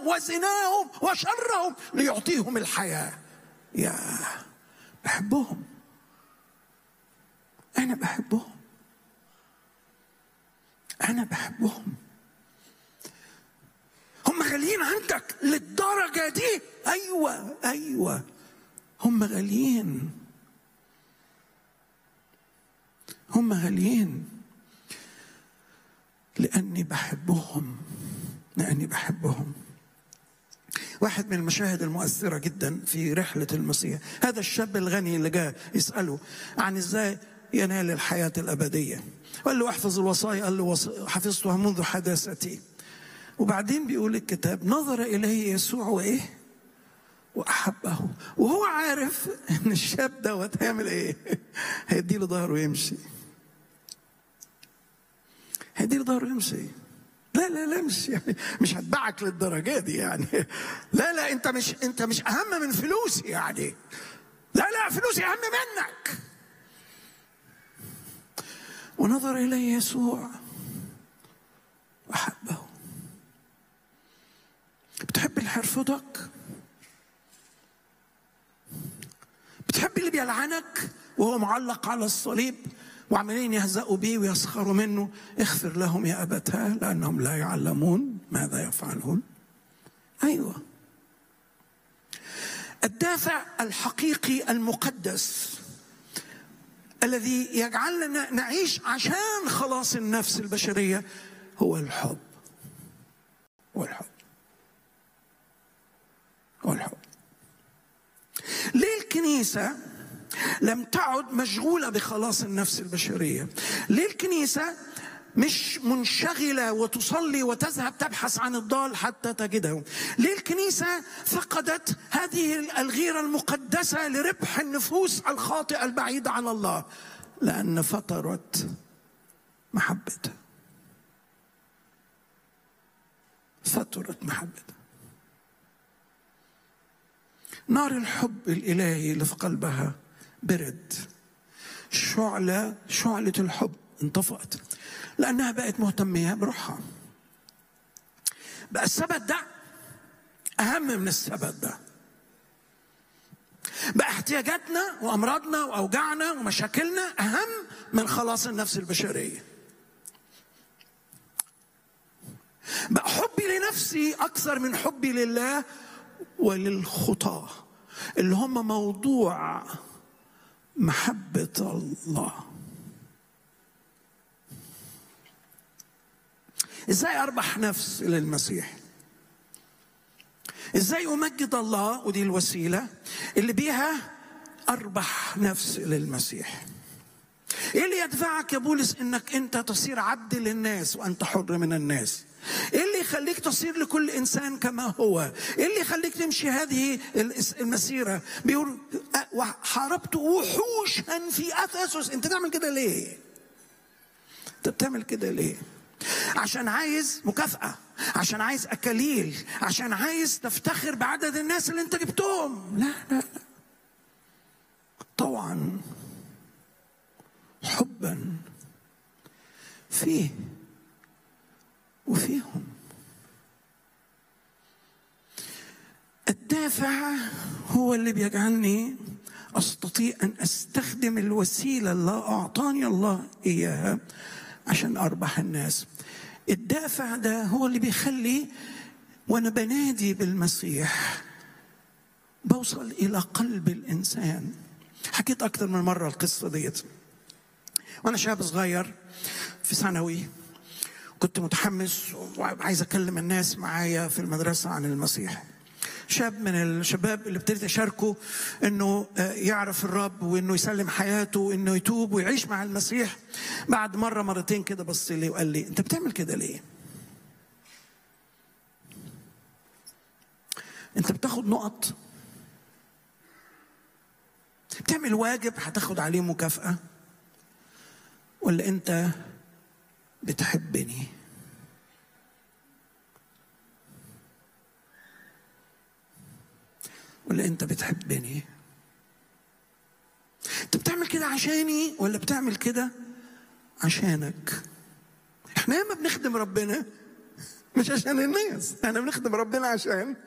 وزناهم وشرهم ليعطيهم الحياة يا بحبهم أنا بحبهم أنا بحبهم هم غاليين عندك للدرجة دي أيوة أيوة هم غاليين هم غاليين لأني بحبهم لأني بحبهم واحد من المشاهد المؤثرة جدا في رحلة المسيح هذا الشاب الغني اللي جاء يسأله عن ازاي ينال الحياة الأبدية قال له احفظ الوصايا قال له وص- حفظتها منذ حداثتي وبعدين بيقول الكتاب نظر إليه يسوع وإيه وأحبه وهو عارف إن الشاب دوت هيعمل إيه هيديله ظهره ويمشي هيديله ظهره ويمشي لا لا لا مش يعني مش هتبعك للدرجه دي يعني لا لا انت مش انت مش اهم من فلوسي يعني لا لا فلوسي اهم منك ونظر اليه يسوع واحبه بتحب اللي هيرفضك بتحب اللي بيلعنك وهو معلق على الصليب وعمالين يهزأوا بيه ويسخروا منه اغفر لهم يا أبتاه لأنهم لا يعلمون ماذا يفعلون أيوة الدافع الحقيقي المقدس الذي يجعلنا نعيش عشان خلاص النفس البشرية هو الحب هو الحب هو الحب ليه الكنيسة لم تعد مشغولة بخلاص النفس البشرية ليه الكنيسة مش منشغلة وتصلي وتذهب تبحث عن الضال حتى تجده ليه الكنيسة فقدت هذه الغيرة المقدسة لربح النفوس الخاطئة البعيدة عن الله لأن فطرت محبتها فطرت محبتها نار الحب الإلهي اللي في قلبها برد شعلة شعلة الحب انطفأت لأنها بقت مهتمية بروحها بقى السبت ده أهم من السبت ده بقى احتياجاتنا وأمراضنا وأوجاعنا ومشاكلنا أهم من خلاص النفس البشرية بقى حبي لنفسي أكثر من حبي لله وللخطاة اللي هم موضوع محبة الله ازاي اربح نفس للمسيح ازاي امجد الله ودي الوسيله اللي بيها اربح نفس للمسيح ايه اللي يدفعك يا بولس انك انت تصير عبد للناس وانت حر من الناس ايه اللي يخليك تصير لكل انسان كما هو ايه اللي يخليك تمشي هذه المسيره بيقول حاربت وحوشا في افسس انت تعمل كده ليه انت بتعمل كده ليه عشان عايز مكافأة عشان عايز أكاليل عشان عايز تفتخر بعدد الناس اللي انت جبتهم لا لا لا طبعا حبا فيه وفيهم الدافع هو اللي بيجعلني استطيع ان استخدم الوسيله اللي اعطاني الله اياها عشان اربح الناس الدافع ده هو اللي بيخلي وانا بنادي بالمسيح بوصل الى قلب الانسان حكيت اكثر من مره القصه ديت وانا شاب صغير في ثانوي كنت متحمس وعايز اكلم الناس معايا في المدرسه عن المسيح شاب من الشباب اللي ابتديت اشاركه انه يعرف الرب وانه يسلم حياته وانه يتوب ويعيش مع المسيح بعد مره مرتين كده بص لي وقال لي انت بتعمل كده ليه؟ انت بتاخد نقط بتعمل واجب هتاخد عليه مكافأة ولا انت بتحبني ولا انت بتحبني انت بتعمل كده عشاني ولا بتعمل كده عشانك احنا ياما بنخدم ربنا مش عشان الناس احنا بنخدم ربنا عشان